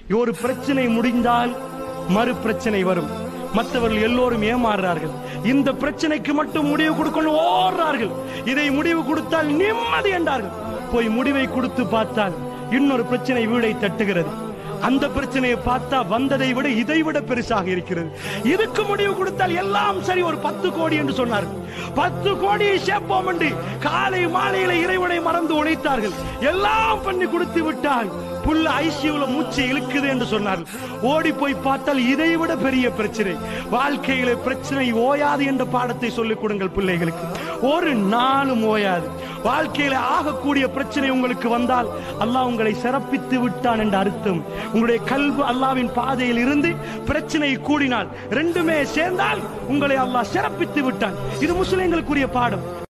ஒரு பிரச்சனை முடிந்தால் மறு பிரச்சனை வரும் மற்றவர்கள் எல்லோரும் ஏமாறுறார்கள் இந்த பிரச்சனைக்கு மட்டும் முடிவு கொடுக்கணும் ஓடுறார்கள் இதை முடிவு கொடுத்தால் நிம்மதி என்றார்கள் போய் முடிவை கொடுத்து பார்த்தால் இன்னொரு பிரச்சனை வீடை தட்டுகிறது அந்த பிரச்சனையை பார்த்தா வந்ததை விட இதை விட பெருசாக இருக்கிறது இதுக்கு முடிவு கொடுத்தால் எல்லாம் சரி ஒரு பத்து கோடி என்று சொன்னார்கள் பத்து கோடியை சேர்ப்போம் என்று காலை மாலையில இறைவனை மறந்து உழைத்தார்கள் எல்லாம் பண்ணி கொடுத்து விட்டால் புல்ல ஐசியூல மூச்சு இழுக்குது என்று சொன்னார்கள் ஓடி போய் பார்த்தால் இதை விட பெரிய பிரச்சனை வாழ்க்கையில பிரச்சனை ஓயாது என்ற பாடத்தை சொல்லிக் கொடுங்கள் பிள்ளைகளுக்கு ஒரு நாளும் ஓயாது வாழ்க்கையில ஆகக்கூடிய பிரச்சனை உங்களுக்கு வந்தால் அல்லாஹ் உங்களை சிறப்பித்து விட்டான் என்ற அர்த்தம் உங்களுடைய கல்வி அல்லாவின் பாதையில் இருந்து பிரச்சனை கூடினால் ரெண்டுமே சேர்ந்தால் உங்களை அல்லாஹ் சிறப்பித்து விட்டான் இது முஸ்லிம்களுக்குரிய பாடம்